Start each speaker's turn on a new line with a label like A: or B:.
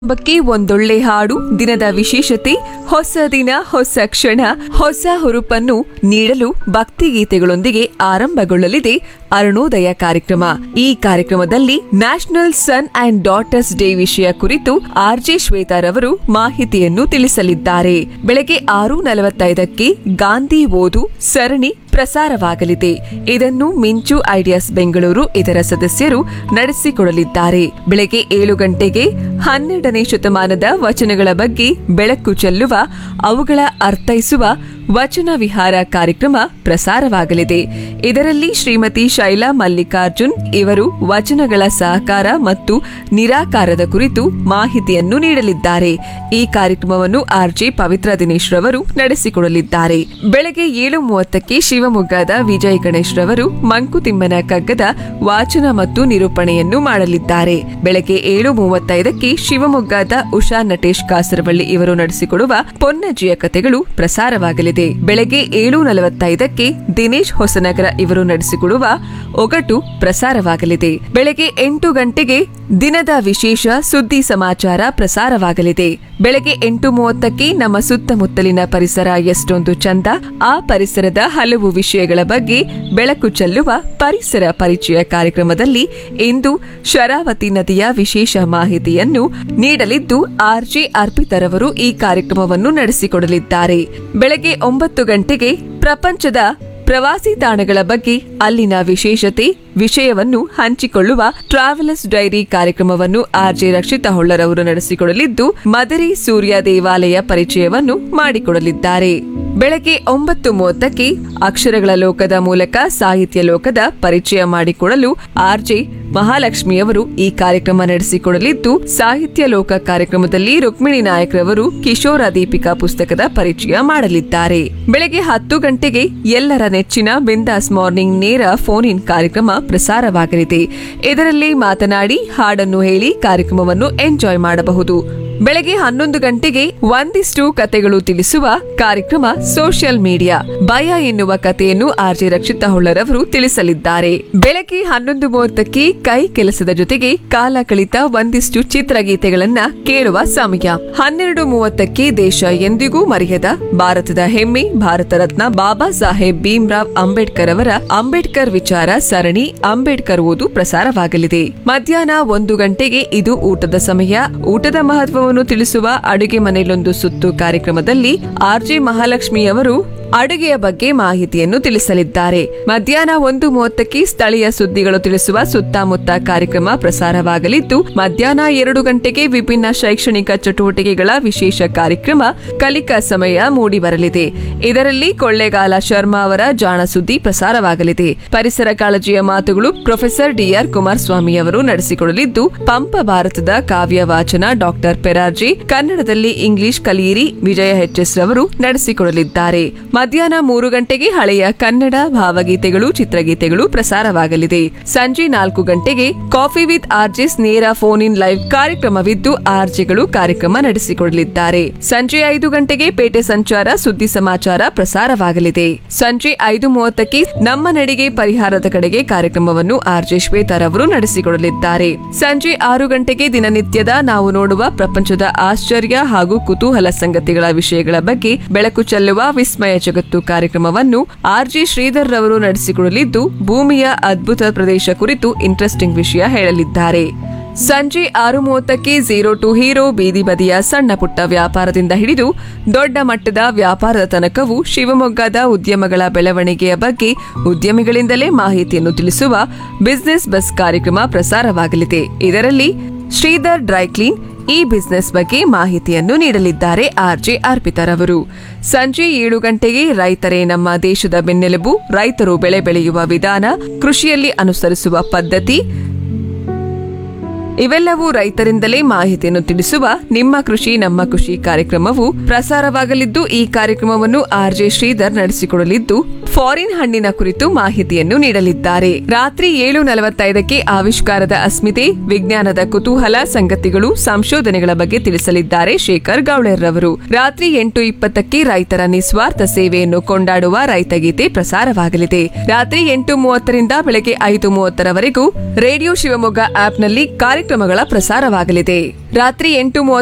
A: ಬಗ್ಗೆ ಒಂದೊಳ್ಳೆ ಹಾಡು ದಿನದ ವಿಶೇಷತೆ ಹೊಸ ದಿನ ಹೊಸ ಕ್ಷಣ ಹೊಸ ಹುರುಪನ್ನು ನೀಡಲು ಭಕ್ತಿಗೀತೆಗಳೊಂದಿಗೆ ಆರಂಭಗೊಳ್ಳಲಿದೆ ಅರುಣೋದಯ ಕಾರ್ಯಕ್ರಮ ಈ ಕಾರ್ಯಕ್ರಮದಲ್ಲಿ national son and daughters day ವಿಷಯ ಕುರಿತು ಆರ್ಜೆ ಶ್ವೇತಾರವರು ಮಾಹಿತಿಯನ್ನು ತಿಳಿಸಲಿದ್ದಾರೆ ಬೆಳಗ್ಗೆ ಆರು ನಲವತ್ತೈದಕ್ಕೆ ಗಾಂಧಿ ಓದು ಸರಣಿ ಪ್ರಸಾರವಾಗಲಿದೆ ಇದನ್ನು ಮಿಂಚು ಐಡಿಯಾಸ್ ಬೆಂಗಳೂರು ಇದರ ಸದಸ್ಯರು ನಡೆಸಿಕೊಡಲಿದ್ದಾರೆ ಬೆಳಗ್ಗೆ ಏಳು ಗಂಟೆಗೆ ಹನ್ನೆರಡನೇ ಶತಮಾನದ ವಚನಗಳ ಬಗ್ಗೆ ಬೆಳಕು ಚೆಲ್ಲುವ ಅವುಗಳ ಅರ್ಥೈಸುವ ವಚನ ವಿಹಾರ ಕಾರ್ಯಕ್ರಮ ಪ್ರಸಾರವಾಗಲಿದೆ ಇದರಲ್ಲಿ ಶ್ರೀಮತಿ ಶೈಲಾ ಮಲ್ಲಿಕಾರ್ಜುನ್ ಇವರು ವಚನಗಳ ಸಹಕಾರ ಮತ್ತು ನಿರಾಕಾರದ ಕುರಿತು ಮಾಹಿತಿಯನ್ನು ನೀಡಲಿದ್ದಾರೆ ಈ ಕಾರ್ಯಕ್ರಮವನ್ನು ಆರ್ಜೆ ಪವಿತ್ರ ದಿನೇಶ್ ರವರು ನಡೆಸಿಕೊಡಲಿದ್ದಾರೆ ಬೆಳಗ್ಗೆ ಏಳು ಮೂವತ್ತಕ್ಕೆ ಶಿವಮೊಗ್ಗದ ವಿಜಯ್ ಗಣೇಶ್ ರವರು ಮಂಕುತಿಮ್ಮನ ಕಗ್ಗದ ವಾಚನ ಮತ್ತು ನಿರೂಪಣೆಯನ್ನು ಮಾಡಲಿದ್ದಾರೆ ಬೆಳಗ್ಗೆ ಏಳು ಮೂವತ್ತೈದಕ್ಕೆ ಶಿವಮೊಗ್ಗದ ಉಷಾ ನಟೇಶ್ ಕಾಸರವಳ್ಳಿ ಇವರು ನಡೆಸಿಕೊಡುವ ಪೊನ್ನಜ್ಜಿಯ ಕಥೆಗಳು ಪ್ರಸಾರವಾಗಲಿದೆ ಬೆಳಗ್ಗೆ ಏಳು ನಲವತ್ತೈದಕ್ಕೆ ದಿನೇಶ್ ಹೊಸನಗರ ಇವರು ನಡೆಸಿಕೊಡುವ ಒಗಟು ಪ್ರಸಾರವಾಗಲಿದೆ ಬೆಳಗ್ಗೆ ಎಂಟು ಗಂಟೆಗೆ ದಿನದ ವಿಶೇಷ ಸುದ್ದಿ ಸಮಾಚಾರ ಪ್ರಸಾರವಾಗಲಿದೆ ಬೆಳಗ್ಗೆ ಎಂಟು ಮೂವತ್ತಕ್ಕೆ ನಮ್ಮ ಸುತ್ತಮುತ್ತಲಿನ ಪರಿಸರ ಎಷ್ಟೊಂದು ಚಂದ ಆ ಪರಿಸರದ ಹಲವು ವಿಷಯಗಳ ಬಗ್ಗೆ ಬೆಳಕು ಚೆಲ್ಲುವ ಪರಿಸರ ಪರಿಚಯ ಕಾರ್ಯಕ್ರಮದಲ್ಲಿ ಇಂದು ಶರಾವತಿ ನದಿಯ ವಿಶೇಷ ಮಾಹಿತಿಯನ್ನು ನೀಡಲಿದ್ದು ಆರ್ಜೆ ಅರ್ಪಿತರವರು ಈ ಕಾರ್ಯಕ್ರಮವನ್ನು ನಡೆಸಿಕೊಡಲಿದ್ದಾರೆ ಬೆಳಗ್ಗೆ ಒಂಬತ್ತು ಗಂಟೆಗೆ ಪ್ರಪಂಚದ ಪ್ರವಾಸಿ ತಾಣಗಳ ಬಗ್ಗೆ ಅಲ್ಲಿನ ವಿಶೇಷತೆ ವಿಷಯವನ್ನು ಹಂಚಿಕೊಳ್ಳುವ ಟ್ರಾವೆಲರ್ಸ್ ಡೈರಿ ಕಾರ್ಯಕ್ರಮವನ್ನು ಆರ್ಜೆ ರಕ್ಷಿತಾ ಹೊಳ್ಳರವರು ನಡೆಸಿಕೊಡಲಿದ್ದು ಮದರಿ ಸೂರ್ಯ ದೇವಾಲಯ ಪರಿಚಯವನ್ನು ಮಾಡಿಕೊಡಲಿದ್ದಾರೆ ಬೆಳಗ್ಗೆ ಒಂಬತ್ತು ಮೂವತ್ತಕ್ಕೆ ಅಕ್ಷರಗಳ ಲೋಕದ ಮೂಲಕ ಸಾಹಿತ್ಯ ಲೋಕದ ಪರಿಚಯ ಮಾಡಿಕೊಡಲು ಆರ್ಜೆ ಮಹಾಲಕ್ಷ್ಮಿಯವರು ಈ ಕಾರ್ಯಕ್ರಮ ನಡೆಸಿಕೊಡಲಿದ್ದು ಸಾಹಿತ್ಯ ಲೋಕ ಕಾರ್ಯಕ್ರಮದಲ್ಲಿ ರುಕ್ಮಿಣಿ ನಾಯಕ್ರವರು ಕಿಶೋರ ದೀಪಿಕಾ ಪುಸ್ತಕದ ಪರಿಚಯ ಮಾಡಲಿದ್ದಾರೆ ಬೆಳಗ್ಗೆ ಹತ್ತು ಗಂಟೆಗೆ ಎಲ್ಲರ ನೆಚ್ಚಿನ ಬಿಂದಾಸ್ ಮಾರ್ನಿಂಗ್ ನೇರ ಫೋನ್ ಇನ್ ಕಾರ್ಯಕ್ರಮ ಪ್ರಸಾರವಾಗಲಿದೆ ಇದರಲ್ಲಿ ಮಾತನಾಡಿ ಹಾಡನ್ನು ಹೇಳಿ ಕಾರ್ಯಕ್ರಮವನ್ನು ಎಂಜಾಯ್ ಮಾಡಬಹುದು ಬೆಳಗ್ಗೆ ಹನ್ನೊಂದು ಗಂಟೆಗೆ ಒಂದಿಷ್ಟು ಕತೆಗಳು ತಿಳಿಸುವ ಕಾರ್ಯಕ್ರಮ ಸೋಷಿಯಲ್ ಮೀಡಿಯಾ ಭಯ ಎನ್ನುವ ಕಥೆಯನ್ನು ಆರ್ಜೆ ರಕ್ಷಿತಾ ಹೊಳ್ಳರವರು ತಿಳಿಸಲಿದ್ದಾರೆ ಬೆಳಗ್ಗೆ ಹನ್ನೊಂದು ಮೂವತ್ತಕ್ಕೆ ಕೈ ಕೆಲಸದ ಜೊತೆಗೆ ಕಾಲ ಕಳಿತ ಒಂದಿಷ್ಟು ಚಿತ್ರಗೀತೆಗಳನ್ನ ಕೇಳುವ ಸಮಯ ಹನ್ನೆರಡು ಮೂವತ್ತಕ್ಕೆ ದೇಶ ಎಂದಿಗೂ ಮರೆಯದ ಭಾರತದ ಹೆಮ್ಮೆ ಭಾರತ ರತ್ನ ಬಾಬಾ ಸಾಹೇಬ್ ಭೀಮ್ರಾವ್ ಅಂಬೇಡ್ಕರ್ ಅವರ ಅಂಬೇಡ್ಕರ್ ವಿಚಾರ ಸರಣಿ ಅಂಬೇಡ್ಕರ್ ಓದು ಪ್ರಸಾರವಾಗಲಿದೆ ಮಧ್ಯಾಹ್ನ ಒಂದು ಗಂಟೆಗೆ ಇದು ಊಟದ ಸಮಯ ಊಟದ ಮಹತ್ವವನ್ನು ತಿಳಿಸುವ ಅಡುಗೆ ಮನೆಯಲ್ಲೊಂದು ಸುತ್ತು ಕಾರ್ಯಕ್ರಮದಲ್ಲಿ ಆರ್ಜೆ ಮಹಾಲಕ್ಷ್ಮಿಯವರು ಅಡುಗೆಯ ಬಗ್ಗೆ ಮಾಹಿತಿಯನ್ನು ತಿಳಿಸಲಿದ್ದಾರೆ ಮಧ್ಯಾಹ್ನ ಒಂದು ಮೂವತ್ತಕ್ಕೆ ಸ್ಥಳೀಯ ಸುದ್ದಿಗಳು ತಿಳಿಸುವ ಸುತ್ತಮುತ್ತ ಕಾರ್ಯಕ್ರಮ ಪ್ರಸಾರವಾಗಲಿದ್ದು ಮಧ್ಯಾಹ್ನ ಎರಡು ಗಂಟೆಗೆ ವಿಭಿನ್ನ ಶೈಕ್ಷಣಿಕ ಚಟುವಟಿಕೆಗಳ ವಿಶೇಷ ಕಾರ್ಯಕ್ರಮ ಕಲಿಕಾ ಸಮಯ ಮೂಡಿಬರಲಿದೆ ಇದರಲ್ಲಿ ಕೊಳ್ಳೇಗಾಲ ಶರ್ಮಾ ಅವರ ಜಾಣ ಸುದ್ದಿ ಪ್ರಸಾರವಾಗಲಿದೆ ಪರಿಸರ ಕಾಳಜಿಯ ಮಾತುಗಳು ಪ್ರೊಫೆಸರ್ ಡಿಆರ್ ಕುಮಾರಸ್ವಾಮಿ ಅವರು ನಡೆಸಿಕೊಡಲಿದ್ದು ಪಂಪ ಭಾರತದ ಕಾವ್ಯ ವಾಚನ ಡಾಕ್ಟರ್ ಪೆರಾರ್ಜಿ ಕನ್ನಡದಲ್ಲಿ ಇಂಗ್ಲಿಷ್ ಕಲಿಯಿರಿ ವಿಜಯ ಎಚ್ಎಸ್ ರವರು ನಡೆಸಿಕೊಡಲಿದ್ದಾರೆ ಮಧ್ಯಾಹ್ನ ಮೂರು ಗಂಟೆಗೆ ಹಳೆಯ ಕನ್ನಡ ಭಾವಗೀತೆಗಳು ಚಿತ್ರಗೀತೆಗಳು ಪ್ರಸಾರವಾಗಲಿದೆ ಸಂಜೆ ನಾಲ್ಕು ಗಂಟೆಗೆ ಕಾಫಿ ವಿತ್ ಆರ್ಜೆಸ್ ನೇರ ಫೋನ್ ಇನ್ ಲೈವ್ ಕಾರ್ಯಕ್ರಮವಿದ್ದು ಆರ್ಜೆಗಳು ಕಾರ್ಯಕ್ರಮ ನಡೆಸಿಕೊಡಲಿದ್ದಾರೆ ಸಂಜೆ ಐದು ಗಂಟೆಗೆ ಪೇಟೆ ಸಂಚಾರ ಸುದ್ದಿ ಸಮಾಚಾರ ಪ್ರಸಾರವಾಗಲಿದೆ ಸಂಜೆ ಐದು ಮೂವತ್ತಕ್ಕೆ ನಮ್ಮ ನಡಿಗೆ ಪರಿಹಾರದ ಕಡೆಗೆ ಕಾರ್ಯಕ್ರಮವನ್ನು ಆರ್ಜೆ ಶ್ವೇತಾರ್ ಅವರು ನಡೆಸಿಕೊಡಲಿದ್ದಾರೆ ಸಂಜೆ ಆರು ಗಂಟೆಗೆ ದಿನನಿತ್ಯದ ನಾವು ನೋಡುವ ಪ್ರಪಂಚದ ಆಶ್ಚರ್ಯ ಹಾಗೂ ಕುತೂಹಲ ಸಂಗತಿಗಳ ವಿಷಯಗಳ ಬಗ್ಗೆ ಬೆಳಕು ಚೆಲ್ಲುವ ವಿಸ್ಮಯ ಜಗತ್ತು ಕಾರ್ಯಕ್ರಮವನ್ನು ಆರ್ಜಿ ಶ್ರೀಧರ್ ರವರು ನಡೆಸಿಕೊಡಲಿದ್ದು ಭೂಮಿಯ ಅದ್ಭುತ ಪ್ರದೇಶ ಕುರಿತು ಇಂಟ್ರೆಸ್ಟಿಂಗ್ ವಿಷಯ ಹೇಳಲಿದ್ದಾರೆ ಸಂಜೆ ಆರು ಮೂವತ್ತಕ್ಕೆ ಝೀರೋ ಟು ಹೀರೋ ಬೀದಿ ಬದಿಯ ಸಣ್ಣ ಪುಟ್ಟ ವ್ಯಾಪಾರದಿಂದ ಹಿಡಿದು ದೊಡ್ಡ ಮಟ್ಟದ ವ್ಯಾಪಾರದ ತನಕವೂ ಶಿವಮೊಗ್ಗದ ಉದ್ಯಮಗಳ ಬೆಳವಣಿಗೆಯ ಬಗ್ಗೆ ಉದ್ಯಮಿಗಳಿಂದಲೇ ಮಾಹಿತಿಯನ್ನು ತಿಳಿಸುವ ಬಿಸಿನೆಸ್ ಬಸ್ ಕಾರ್ಯಕ್ರಮ ಪ್ರಸಾರವಾಗಲಿದೆ ಇದರಲ್ಲಿ ಶ್ರೀಧರ್ ಡ್ರೈಕ್ಲೀನ್ ಈ ಬಿಸಿನೆಸ್ ಬಗ್ಗೆ ಮಾಹಿತಿಯನ್ನು ನೀಡಲಿದ್ದಾರೆ ಆರ್ಜೆ ಅರ್ಪಿತರವರು ಸಂಜೆ ಏಳು ಗಂಟೆಗೆ ರೈತರೇ ನಮ್ಮ ದೇಶದ ಬೆನ್ನೆಲುಬು ರೈತರು ಬೆಳೆ ಬೆಳೆಯುವ ವಿಧಾನ ಕೃಷಿಯಲ್ಲಿ ಅನುಸರಿಸುವ ಪದ್ಧತಿ ಇವೆಲ್ಲವೂ ರೈತರಿಂದಲೇ ಮಾಹಿತಿಯನ್ನು ತಿಳಿಸುವ ನಿಮ್ಮ ಕೃಷಿ ನಮ್ಮ ಕೃಷಿ ಕಾರ್ಯಕ್ರಮವು ಪ್ರಸಾರವಾಗಲಿದ್ದು ಈ ಕಾರ್ಯಕ್ರಮವನ್ನು ಆರ್ಜೆ ಶ್ರೀಧರ್ ನಡೆಸಿಕೊಡಲಿದ್ದು ಫಾರಿನ್ ಹಣ್ಣಿನ ಕುರಿತು ಮಾಹಿತಿಯನ್ನು ನೀಡಲಿದ್ದಾರೆ ರಾತ್ರಿ ಏಳು ನಲವತ್ತೈದಕ್ಕೆ ಆವಿಷ್ಕಾರದ ಅಸ್ಮಿತೆ ವಿಜ್ಞಾನದ ಕುತೂಹಲ ಸಂಗತಿಗಳು ಸಂಶೋಧನೆಗಳ ಬಗ್ಗೆ ತಿಳಿಸಲಿದ್ದಾರೆ ಶೇಖರ್ ಗೌಳರ್ ರವರು ರಾತ್ರಿ ಎಂಟು ಇಪ್ಪತ್ತಕ್ಕೆ ರೈತರ ನಿಸ್ವಾರ್ಥ ಸೇವೆಯನ್ನು ಕೊಂಡಾಡುವ ರೈತಗೀತೆ ಪ್ರಸಾರವಾಗಲಿದೆ ರಾತ್ರಿ ಎಂಟು ಮೂವತ್ತರಿಂದ ಬೆಳಗ್ಗೆ ಐದು ಮೂವತ್ತರವರೆಗೂ ರೇಡಿಯೋ ಶಿವಮೊಗ್ಗ ಆಪ್ನಲ್ಲಿ ಕಾರ್ಯಕ್ರಮ ಕಾರ್ಯಕ್ರಮಗಳ ಪ್ರಸಾರವಾಗಲಿದೆ ರಾತ್ರಿ ಎಂಟು